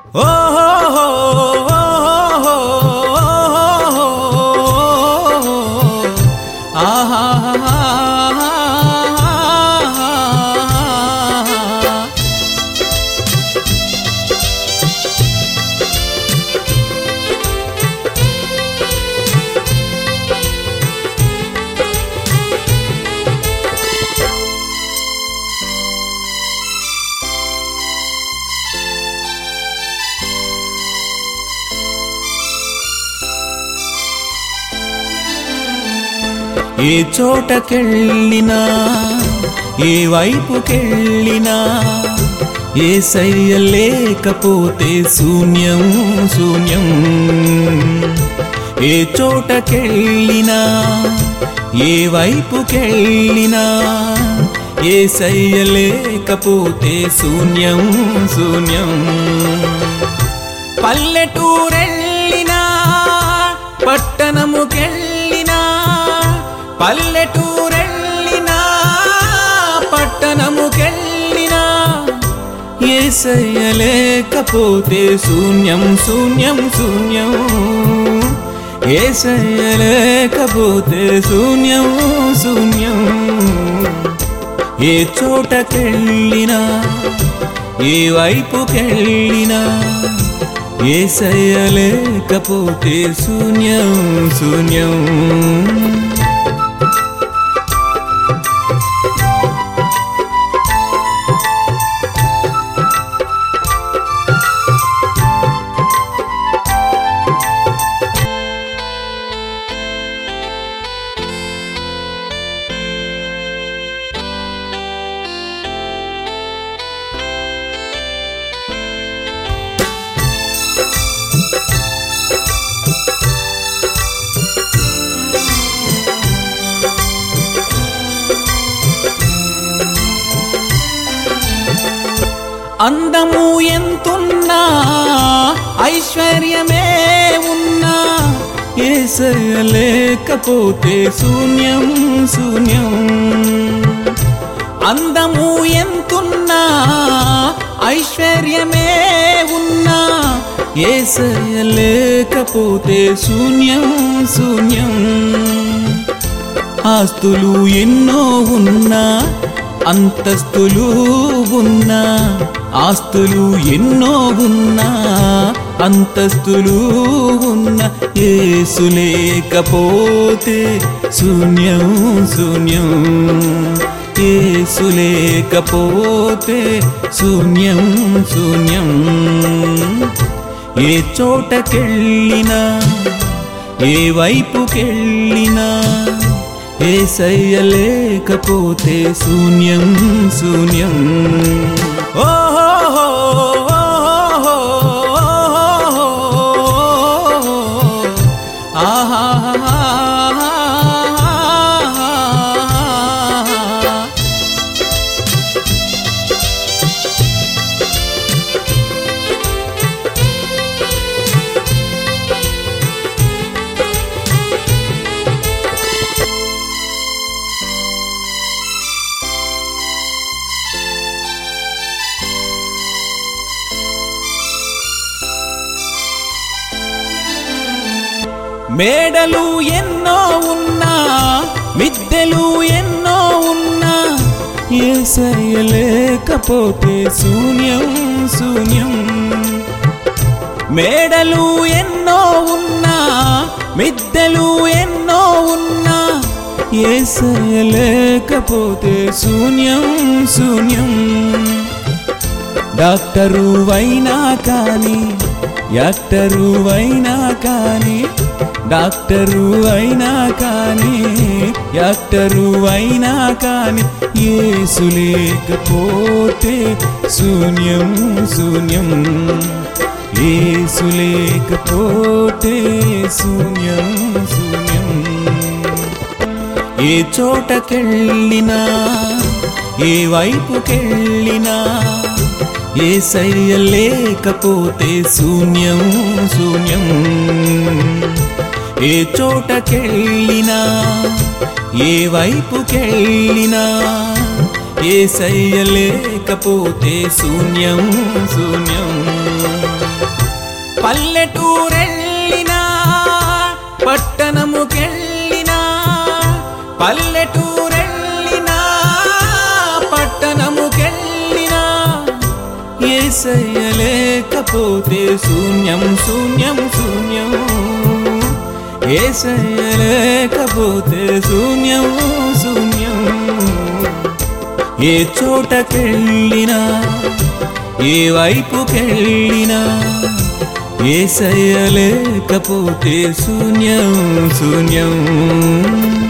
ఏ చోటకెళ్ళినా ఏ వైపుకెళ్ళినా ఏ సయ్య లేకపోతే శూన్యం శూన్యం ఏ చోటకెళ్ళినా ఏ వైపుకెళ్ళినా ఏ సయ్య లేకపోతే శూన్యం శూన్యం పల్లెటూరెళ్ళినా పట్టణముకెళ్ళినా పల్లెటూరెళ్ళినా పట్టణముకెళ్ళినా ఏసయ్య లేకపోతే శూన్యం శూన్యం శూన్యం ఏసయ్య లేకపోతే శూన్యం శూన్యం ఏ చోటకెళ్ళినా ఏ వైపుకెళ్ళినా ఏసయ్య లేకపోతే శూన్యం శూన్యం అందము ఎంతున్నా ఐశ్వర్యమే ఉన్నా ఏసయ్య లేకపోతే శూన్యం శూన్యం అందము ఎంతున్నా ఐశ్వర్యమే ఉన్నా ఏసయ్య లేకపోతే శూన్యం శూన్యం ఆస్తులు ఎన్నో ఉన్నా అంతస్తులు ఉన్నా ఆస్తులు ఎన్నో ఉన్నా అంతస్తులు ఉన్న ఏసు లేకపోతే శూన్యం శూన్యం ఏసు లేకపోతే శూన్యం శూన్యం ఏ చోటకెళ్ళినా ఏ వైపుకెళ్ళినా ఏ సయ్య లేకపోతే శూన్యం శూన్యం ఓహో ఆహా మేడలు ఎన్నో ఉన్నా మిద్దెలు ఎన్నో ఉన్నా ఏసయ్య లేకపోతే శూన్యం శూన్యం మేడలు ఎన్నో ఉన్నా మిద్దెలు ఎన్నో ఉన్నా ఏసయ్య లేకపోతే శూన్యం శూన్యం డాక్టరు అయినా కానీ యాక్టరు అయినా కానీ డాక్టరు అయినా కానీ యాక్టరు అయినా కానీ ఏసు లేకపోతే శూన్యం శూన్యం ఏసు లేకపోతే శూన్యం శూన్యం ఏ చోటకెళ్ళినా ఏ వైపుకెళ్ళినా ఏ సయ్య లేకపోతే శూన్యం శూన్యం ఏ చోటకెళ్ళినా ఏ వైపుకెళ్ళినా ఏ సయ్య లేకపోతే శూన్యం శూన్యం పల్లెటూరెళ్ళినా పట్టణముకెళ్ళినా పల్లెటూరెళ్ళినా పట్టణముకెళ్ళినా ఏసయ్య లేకపోతే శూన్యం శూన్యం శూన్యం ఏసయ్య లేకపోతే శూన్యం శూన్యం ఏ చోటకెళ్ళినా ఏ వైపుకెళ్ళినా ఏసయ్య లేకపోతే శూన్యం శూన్యం